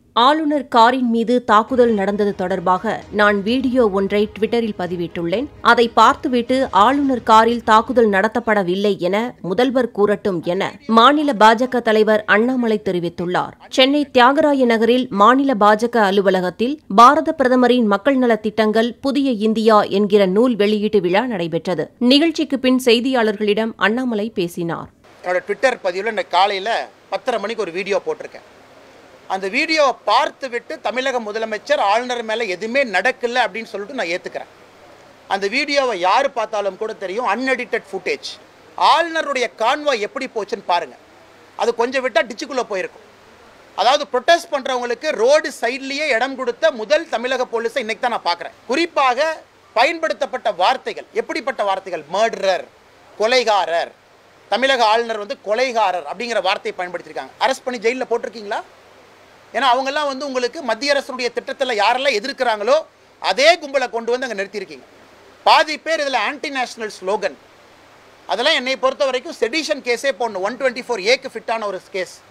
ஆளுநர் காரின் மீது தாக்குதல் நடந்தது தொடர்பாக நான் வீடியோ ஒன்றை ட்விட்டரில் பதிவிட்டுள்ளேன் அதை பார்த்துவிட்டு ஆளுநர் காரில் தாக்குதல் நடத்தப்படவில்லை என முதல்வர் கூறட்டும் என மாநில பாஜக தலைவர் அண்ணாமலை தெரிவித்துள்ளார் சென்னை தியாகராய நகரில் மாநில பாஜக அலுவலகத்தில் பாரத பிரதமரின் மக்கள் நலத் திட்டங்கள் புதிய இந்தியா என்கிற நூல் வெளியீட்டு விழா நடைபெற்றது நிகழ்ச்சிக்கு பின் செய்தியாளர்களிடம் அண்ணாமலை பேசினார் என்னோட ட்விட்டர் பதிவில் இன்னைக்கு காலையில் பத்தரை மணிக்கு ஒரு வீடியோ போட்டிருக்கேன் அந்த வீடியோவை பார்த்து விட்டு தமிழக முதலமைச்சர் ஆளுநர் மேலே எதுவுமே நடக்கல அப்படின்னு சொல்லிட்டு நான் ஏற்றுக்கிறேன் அந்த வீடியோவை யார் பார்த்தாலும் கூட தெரியும் அன்எடிட்டட் ஃபுட்டேஜ் ஆளுநருடைய கான்வாய் எப்படி போச்சுன்னு பாருங்கள் அது கொஞ்சம் விட்டால் டிச்சுக்குள்ளே போயிருக்கும் அதாவது ப்ரொட்டஸ்ட் பண்ணுறவங்களுக்கு ரோடு சைட்லேயே இடம் கொடுத்த முதல் தமிழக போலீஸை இன்னைக்கு தான் நான் பார்க்குறேன் குறிப்பாக பயன்படுத்தப்பட்ட வார்த்தைகள் எப்படிப்பட்ட வார்த்தைகள் மர்டரர் கொலைகாரர் தமிழக ஆளுநர் வந்து கொலைகாரர் அப்படிங்கிற வார்த்தையை பயன்படுத்தியிருக்காங்க அரெஸ்ட் பண்ணி ஜெயிலில் போட்டிருக்கீங்களா ஏன்னா அவங்கெல்லாம் வந்து உங்களுக்கு மத்திய அரசுடைய திட்டத்தில் யாரெல்லாம் எதிர்க்கிறாங்களோ அதே கும்பலை கொண்டு வந்து அங்கே நிறுத்தியிருக்கீங்க பாதி பேர் இதில் ஆன்டி நேஷனல் ஸ்லோகன் அதெல்லாம் என்னை பொறுத்த வரைக்கும் செடிஷன் கேஸே போடணும் ஒன் டுவெண்ட்டி ஃபோர் ஏக்கு ஃபிட்டான ஒரு கேஸ்